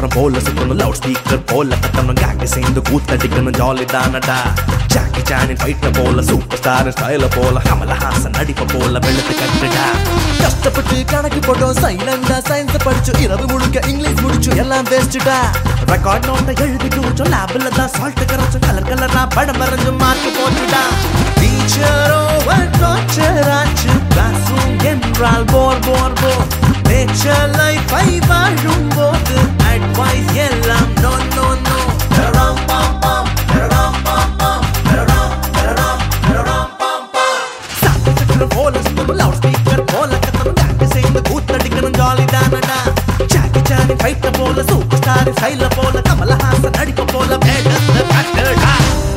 சக்கரம் போல சுத்தணும் லவுட் ஸ்பீக்கர் போல கத்தணும் கேங்க சேர்ந்து கூத்தடிக்கணும் ஜாலி தானடா ஜாக்கி சானின் ஃபைட்ட போல சூப்பர் ஸ்டார் ஸ்டைல போல கமலஹாசன் நடிப்ப போல வெள்ளத்து கட்டுடா கஷ்டப்பட்டு கணக்கு போட்டோம் சைலண்டா சயின்ஸ் படிச்சு இரவு முழுக்க இங்கிலீஷ் முடிச்சு எல்லாம் வேஸ்ட்டுடா ரெக்கார்ட் நோட்டை எழுதி குறிச்சோம் லேபில் தான் சால்ட் கரைச்சும் கலர் கலரா படம் வரைஞ்சு மார்க் போட்டுடா டீச்சரோ டார்ச்சர் ஆச்சு கிளாஸ் ரூம் என்றால் போர் போர் போர் நேச்சர் லைஃபை வாழும் போது அட்வைஸ் எல்லாம் நோ நோ நோ தரம் பாம் பாம் தரம் பாம் பாம் தரம் தரம் தரம் பாம் பாம் சாக்கு சக்கரம் போல சுத்தணும் லவுட் ஸ்பீக்கர் போல கத்தணும் கேங்க சேர்ந்து கூத்தடிக்கணும் ஜாலி தானடா ஜாக்கி சானி ஃபைட்ட போல சூப்பர் ஸ்டார் சைல போல கமலஹாசன் நடிப்ப போல வேகத்தை கட்டுடா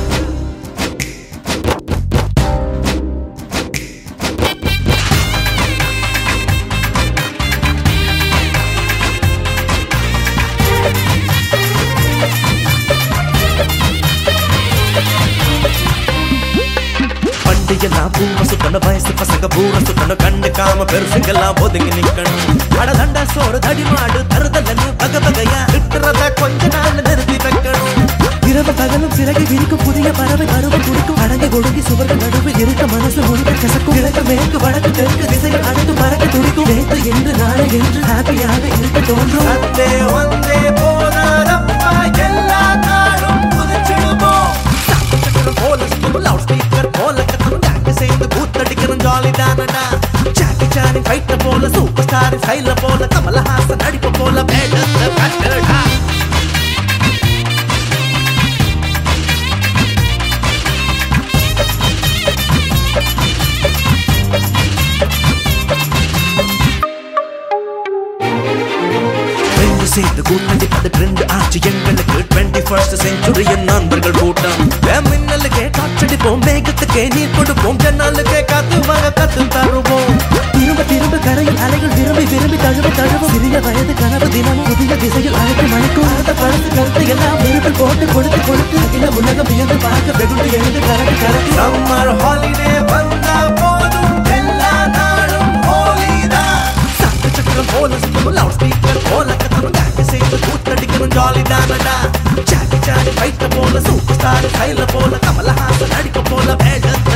பண்டிகைலாம் பூம சுத்தன வயசு பசங்க பூர சுத்தன கண்டுக்காம பெருசுங்கெல்லாம் ஒதுங்கி நிக்கணும் அடதண்ட சோறு தடிமாடு தருதலன்னு வகை வகையா கிட்டுறத கொஞ்ச நாள் நிறுத்தி வைக்கணும் இரவு பகலும் சிறகு விரிக்கும் புதிய பறவை பருவம் குடிக்கும் அடங்கி ஒடுங்கி சுவர்கள் நடுவில் இருக்க மனசு முழுக்க கசக்கும் கிழக்கு மேற்கு வடக்கு தெற்கு திசைகள் அனைத்து பறக்க துடிக்கும் நேற்று என்று நாளை என்று ஹாப்பியாக இருக்க தோன்றும் அத்தே வந்தே போனாரப்பா எல்லா நாளும் புதிச்சிடுவோம் சாக்கு சக்கரம் போல சுத்தணும் லவுட் ஸ்பீக்கர் போல கத்தணும் கேங்க சேர்ந்து கூத்தடிக்கணும் ஜாலி தானடா ஜாக்கி சானி ஃபைட்ட போல சூப்பர் ஸ்டார் சைல போல கமலஹாசன் நடிப்ப போல வேகத்தை கட்டுடா ரெண்டு சேர்ந்து கூட்டடிப்பது ட்ரெண்ட் ஆச்சு எங்களுக்கு டுவெண்ட்டி ஃபர்ஸ்ட் செஞ்சுரியின் நண்பர்கள் கூட்டம் என் மின்னலுக்கே காற்றடிப்போம் வேகத்துக்கே நீர் கொடுப்போம் ஜன்னாலுக்கே காத்து வாங்க கத்து தருவோம் திரும்ப திரும்ப கரையில் அலைகள் விரும்பி விரும்பி தழுவ தழுவும் சிறிய வயது கனவு தினமும் புதிய திசையில் அழைத்து மணிக்கும் அடுத்த பழத்து கருத்து எல்லாம் நெருப்பில் போட்டு கொடுத்து கொடுத்து அகில உலகம் வியந்து பார்க்க வெகுண்டு எழுந்து கரடி கரடி சம்மர் ஹாலிடே வந்தா போதும் எல்லா நாளும் ஹோலிதான் சாக்கு சக்கரம் போல சுத்தணும் லவுட் ஸ்பீக்கர் போல கத்தணும் கேங்க சேர்ந்து கூத்தடிக்கணும் ஜாலி தானடா ஜாக்கி சானி ஃபைட்ட போல சூப்பர் ஸ்டார் சைல போல கமலஹாசன் நடிப்ப போல வேகத்தை